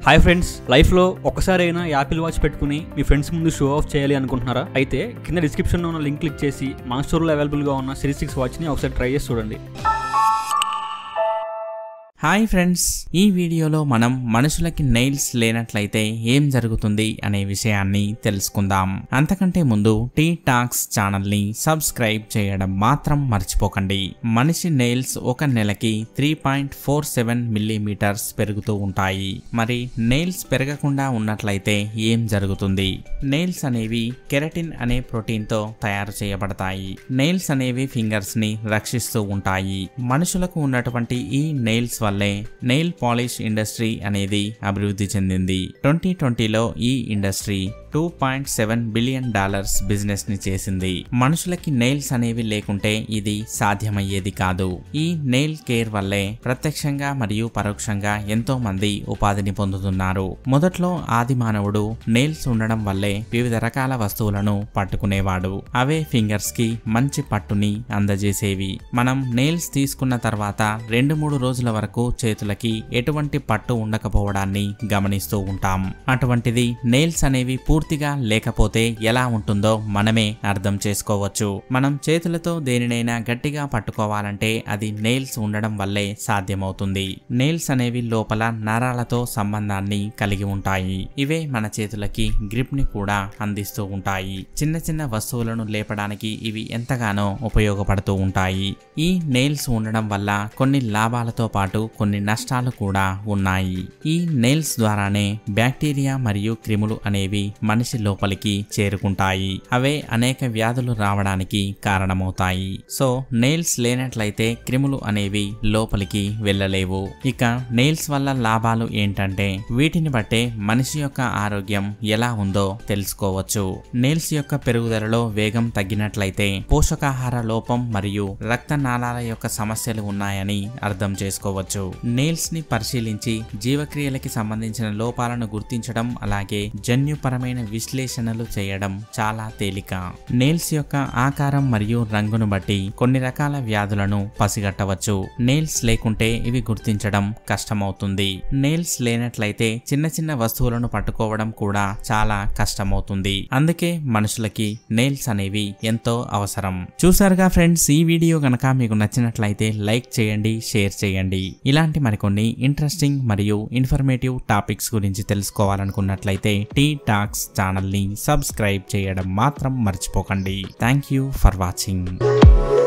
hi friends లైఫ్లో ఒక్కసారైనా Apple watch పెట్టుకుని మీ ఫ్రెండ్స్ ముందు షో ఆఫ్ చేయాలి అనుకుంటున్నారా అయితే కింద డిస్క్రిప్షన్లో ఉన్న లింక్ క్లిక్ చేసి మన స్టోర్లో అవైలబుల్గా ఉన్న సిరీస్ సిక్స్ వాచ్ని ఒకసారి ట్రై చేసి చూడండి హాయ్ ఫ్రెండ్స్ ఈ వీడియోలో మనం మనుషులకి నెయిల్స్ లేనట్లయితే ఏం జరుగుతుంది అనే విషయాన్ని తెలుసుకుందాం అంతకంటే ముందు టీ టాక్స్ ఛానల్ని సబ్స్క్రైబ్ చేయడం మాత్రం మర్చిపోకండి మనిషి నెయిల్స్ ఒక నెలకి three point four seven millimetres పెరుగుతూ ఉంటాయి మరి నెయిల్స్ పెరగకుండా ఉన్నట్లయితే ఏం జరుగుతుంది నెయిల్స్ అనేవి కెరటిన్ అనే ప్రోటీన్తో తయారు చేయబడతాయి నెయిల్స్ అనేవి ఫింగర్స్ ని రక్షిస్తూ ఉంటాయి మనుషులకు ఉన్నటువంటి ఈ నెయిల్స్ వల్లే నెయిల్ పాలిష్ ఇండస్ట్రీ అనేది అభివృద్ధి చెందింది ట్వంటీ ట్వంటీలో ఈ industry two point seven billion dollars business ని చేసింది మనుషులకి నెయిల్స్ అనేవి లేకుంటే ఇది సాధ్యమయ్యేది కాదు ఈ నెయిల్ కేర్ వల్లే ప్రత్యక్షంగా మరియు పరోక్షంగా ఎంతో మంది ఉపాధిని పొందుతున్నారు మొదట్లో ఆది మానవుడు నెయిల్స్ ఉండడం వల్లే వివిధ రకాల వస్తువులను పట్టుకునేవాడు అవే ఫింగర్స్ కి మంచి పట్టుని అందజేసేవి మనం నెయిల్స్ తీసుకున్న తర్వాత రెండు మూడు రోజుల వరకు చేతులకి ఎటువంటి పట్టు ఉండకపోవడాన్ని గమనిస్తూ ఉంటాం అటువంటిది నెయిల్స్ అనేవి పూర్తిగా లేకపోతే ఎలా ఉంటుందో మనమే అర్థం చేసుకోవచ్చు మనం చేతులతో దేనినైనా గట్టిగా పట్టుకోవాలంటే అది నెయిల్స్ ఉండడం వల్లే సాధ్యమవుతుంది నెయిల్స్ అనేవి లోపల నరాలతో సంబంధాన్ని కలిగి ఉంటాయి ఇవే మన చేతులకి గ్రిప్ ని కూడా అందిస్తూ ఉంటాయి చిన్న చిన్న వస్తువులను లేపడానికి ఇవి ఎంతగానో ఉపయోగపడుతూ ఉంటాయి ఈ నెయిల్స్ ఉండడం వల్ల కొన్ని లాభాలతో పాటు కొన్ని నష్టాలు కూడా ఉన్నాయి ఈ నెయిల్స్ ద్వారానే బ్యాక్టీరియా మరియు క్రిములు అనేవి మనిషి లోపలికి చేరుకుంటాయి అవే అనేక వ్యాధులు రావడానికి కారణమవుతాయి సో నెయిల్స్ లేనట్లయితే క్రిములు అనేవి లోపలికి వెళ్ళలేవు ఇక నెయిల్స్ వల్ల లాభాలు ఏంటంటే వీటిని బట్టే మనిషి యొక్క ఆరోగ్యం ఎలా ఉందో తెలుసుకోవచ్చు నెయిల్స్ యొక్క పెరుగుదలలో వేగం తగ్గినట్లయితే పోషకాహార లోపం మరియు రక్తనాళాల యొక్క సమస్యలు ఉన్నాయని అర్థం చేసుకోవచ్చు నెయిల్స్ ని పరిశీలించి జీవక్రియలకి సంబంధించిన లోపాలను గుర్తించడం అలాగే జన్యుపరమైన విశ్లేషణలు చేయడం చాలా తేలిక నెయిల్స్ యొక్క ఆకారం మరియు రంగును బట్టి కొన్ని రకాల వ్యాధులను పసిగట్టవచ్చు నెయిల్స్ లేకుంటే ఇవి గుర్తించడం కష్టమవుతుంది నెయిల్స్ లేనట్లయితే చిన్న చిన్న వస్తువులను పట్టుకోవడం కూడా చాలా కష్టమవుతుంది అందుకే మనుషులకి నెయిల్స్ అనేవి ఎంతో అవసరం చూసారుగా ఫ్రెండ్స్ ఈ వీడియో గనక మీకు నచ్చినట్లయితే లైక్ చేయండి షేర్ చేయండి ఇలాంటి మరికొన్ని ఇంట్రెస్టింగ్ మరియు ఇన్ఫర్మేటివ్ టాపిక్స్ గురించి తెలుసుకోవాలనుకున్నట్లయితే టీ టాక్స్ ఛానల్ని సబ్స్క్రైబ్ చేయడం మాత్రం మర్చిపోకండి థ్యాంక్ యూ ఫర్ వాచింగ్